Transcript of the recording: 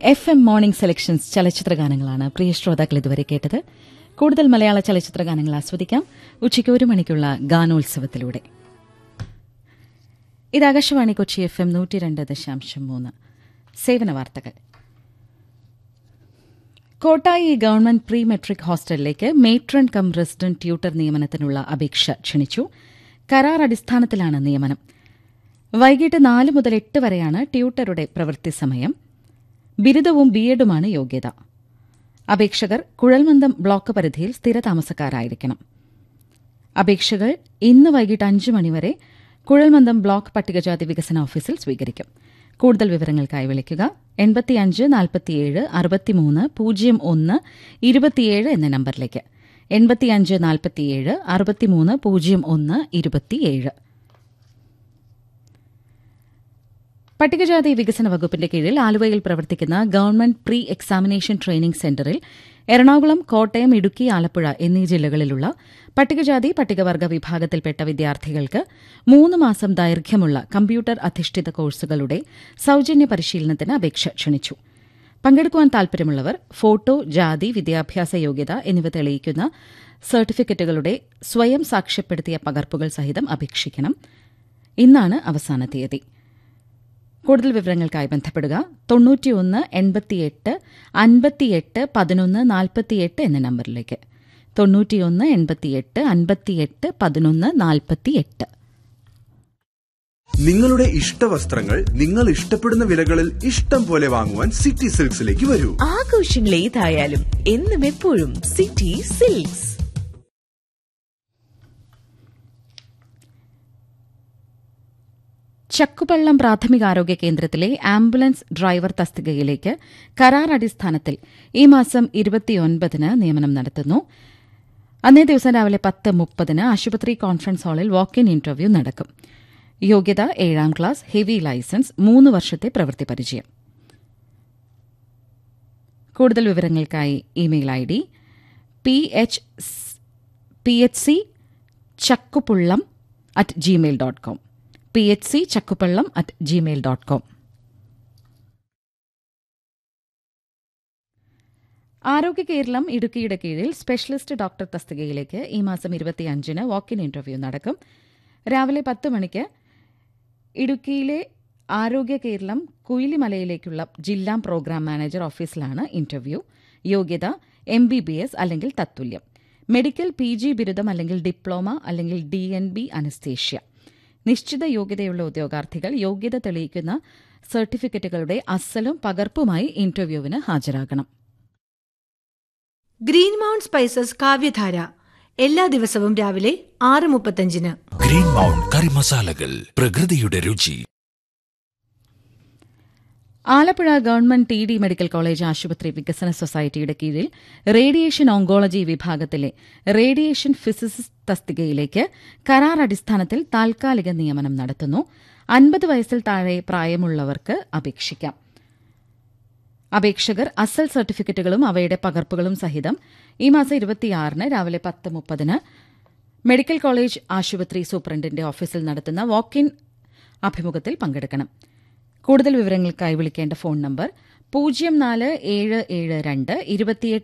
F M morning selections ചലച്ചിത്ര ഗാനങ്ങളാണ് പ്രിയ ശ്രോതാക്കൾ ഇതുവരെ കേട്ടത് കൂടുതൽ മലയാള ചലച്ചിത്ര ഗാനങ്ങൾ ആസ്വദിക്കാം ഉച്ചയ്ക്ക് ഒരു മണിക്കുള്ള ഗാനോത്സവത്തിലൂടെ ഇത് ആകാശവാണി കൊച്ചി എഫ് എം നൂറ്റി രണ്ട് ദശാംശം മൂന്ന് സേവന വാർത്തകൾ കോട്ടായി ഗവൺമെന്റ് പ്രീ മെട്രിക് ഹോസ്റ്റലിലേക്ക് മേട്രൺ കം റെസിഡന്റ് ട്യൂട്ടർ നിയമനത്തിനുള്ള അപേക്ഷ ക്ഷണിച്ചു കരാർ അടിസ്ഥാനത്തിലാണ് നിയമനം വൈകിട്ട് നാല് മുതൽ എട്ട് വരെയാണ് ട്യൂട്ടറുടെ പ്രവൃത്തി സമയം ബിരുദവും ബിഎഡുമാണ് യോഗ്യത അപേക്ഷകർ കുഴൽമന്ദം ബ്ലോക്ക് പരിധിയിൽ സ്ഥിരതാമസക്കാരായിരിക്കണം അപേക്ഷകൾ ഇന്ന് വൈകിട്ട് അഞ്ച് മണിവരെ കുഴൽമന്ദം ബ്ലോക്ക് പട്ടികജാതി വികസന ഓഫീസിൽ സ്വീകരിക്കും കൂടുതൽ വിവരങ്ങൾക്കായി വിളിക്കുക എൺപത്തിയഞ്ച് നാൽപ്പത്തിയേഴ് അറുപത്തിമൂന്ന് പൂജ്യം ഒന്ന് ഇരുപത്തിയേഴ് എന്ന നമ്പറിലേക്ക് എൺപത്തിയഞ്ച് നാൽപ്പത്തിയേഴ് അറുപത്തിമൂന്ന് പൂജ്യം ഒന്ന് ഇരുപത്തിയേഴ് പട്ടികജാതി വികസന വകുപ്പിന്റെ കീഴിൽ ആലുവയിൽ പ്രവർത്തിക്കുന്ന ഗവൺമെന്റ് പ്രീ എക്സാമിനേഷൻ ട്രെയിനിംഗ് സെന്ററിൽ എറണാകുളം കോട്ടയം ഇടുക്കി ആലപ്പുഴ എന്നീ ജില്ലകളിലുള്ള പട്ടികജാതി പട്ടികവർഗ വിഭാഗത്തിൽപ്പെട്ട വിദ്യാർത്ഥികൾക്ക് മൂന്ന് മാസം ദൈർഘ്യമുള്ള കമ്പ്യൂട്ടർ അധിഷ്ഠിത കോഴ്സുകളുടെ സൌജന്യ പരിശീലനത്തിന് അപേക്ഷ ക്ഷണിച്ചു പങ്കെടുക്കുവാൻ താൽപര്യമുള്ളവർ ഫോട്ടോ ജാതി വിദ്യാഭ്യാസ യോഗ്യത എന്നിവ തെളിയിക്കുന്ന സർട്ടിഫിക്കറ്റുകളുടെ സ്വയം സാക്ഷ്യപ്പെടുത്തിയ പകർപ്പുകൾ സഹിതം അപേക്ഷിക്കണം ഇന്നാണ് അവസാന തീയതി കൂടുതൽ വിവരങ്ങൾക്കായി ബന്ധപ്പെടുക തൊണ്ണൂറ്റിയൊന്ന് എൺപത്തിയെട്ട് അൻപത്തിയെട്ട് പതിനൊന്ന് നാൽപ്പത്തിയെട്ട് എന്ന നമ്പറിലേക്ക് തൊണ്ണൂറ്റിയൊന്ന് എൺപത്തിയെട്ട് അൻപത്തിയെട്ട് പതിനൊന്ന് നാൽപ്പത്തിയെട്ട് നിങ്ങളുടെ ഇഷ്ടവസ്ത്രങ്ങൾ നിങ്ങൾ ഇഷ്ടപ്പെടുന്ന വിലകളിൽ ഇഷ്ടം പോലെ വാങ്ങുവാൻ സിറ്റി സിൽക്സിലേക്ക് വരൂ ആഘോഷങ്ങൾ ഏതായാലും എന്നും എപ്പോഴും സിറ്റി സിൽക്സ് ചക്കുപള്ളം പ്രാഥമികാരോഗ്യ കേന്ദ്രത്തിലെ ആംബുലൻസ് ഡ്രൈവർ തസ്തികയിലേക്ക് കരാർ അടിസ്ഥാനത്തിൽ ഈ മാസം ഇരുപത്തിയൊൻപതിന് നിയമനം നടത്തുന്നു അന്നേ ദിവസം രാവിലെ പത്ത് മുപ്പതിന് ആശുപത്രി കോൺഫറൻസ് ഹാളിൽ വാക്ക് ഇൻ ഇന്റർവ്യൂ നടക്കും യോഗ്യത ഏഴാം ക്ലാസ് ഹെവി ലൈസൻസ് മൂന്ന് വർഷത്തെ പ്രവൃത്തി പരിചയം കൂടുതൽ വിവരങ്ങൾക്കായി email I D P H P H C Chakkupullam at Gmail dot com P H C Chakkupallam at Gmail dot com Arogya Keralam ഇടുക്കിയുടെ കീഴിൽ സ്പെഷ്യലിസ്റ്റ് ഡോക്ടർ തസ്തികയിലേക്ക് ഈ മാസം ഇരുപത്തിയഞ്ചിന് വാക്ക് ഇൻ ഇന്റർവ്യൂ നടക്കും രാവിലെ പത്ത് മണിക്ക് ഇടുക്കിയിലെ ആരോഗ്യ കേരളം കുയിലിമലയിലേക്കുള്ള ജില്ലാ പ്രോഗ്രാം മാനേജർ ഓഫീസിലാണ് ഇന്റർവ്യൂ യോഗ്യത എം ബി ബി എസ് അല്ലെങ്കിൽ തത്തുല്യം മെഡിക്കൽ പി ജി ബിരുദം അല്ലെങ്കിൽ ഡിപ്ലോമ അല്ലെങ്കിൽ ഡി എൻ ബി അനസ്തേഷ്യ നിശ്ചിത യോഗ്യതയുള്ള ഉദ്യോഗാർത്ഥികൾ യോഗ്യത തെളിയിക്കുന്ന സർട്ടിഫിക്കറ്റുകളുടെ അസലും പകർപ്പുമായി ഇന്റർവ്യൂവിന് ഹാജരാകണം ഗ്രീൻ മൗണ്ട് സ്പൈസസ് കാവ്യധാര എല്ലാ ദിവസവും രാവിലെ ആറ് മുപ്പത്തഞ്ചിന് ഗ്രീൻ മൗണ്ട് കറി മസാലകൾ പ്രകൃതിയുടെ രുചി Alappuzha government T D medical college ആശുപത്രി വികസന സൊസൈറ്റിയുടെ കീഴിൽ റേഡിയേഷൻ ഓങ്കോളജി വിഭാഗത്തിലെ റേഡിയേഷൻ ഫിസിസിസ്റ്റ് തസ്തികയിലേക്ക് കരാർ അടിസ്ഥാനത്തിൽ താൽക്കാലിക നിയമനം നടത്തുന്നു അൻപത് വയസ്സിൽ താഴെ പ്രായമുള്ളവർക്ക് അപേക്ഷിക്കാം അപേക്ഷകർ അസൽ സർട്ടിഫിക്കറ്റുകളും അവയുടെ പകർപ്പുകളും സഹിതം ഈ മാസം ഇരുപത്തിയാറിന് രാവിലെ പത്ത് മുപ്പതിന് മെഡിക്കൽ കോളേജ് ആശുപത്രി സൂപ്രണ്ടിന്റെ ഓഫീസിൽ നടത്തുന്ന വാക്ക് ഇൻ അഭിമുഖത്തിൽ പങ്കെടുക്കണം കൂടുതൽ വിവരങ്ങൾക്കായി വിളിക്കേണ്ട ഫോൺ നമ്പർ പൂജ്യം നാല് ഏഴ് ഏഴ് രണ്ട് ഇരുപത്തിയെട്ട്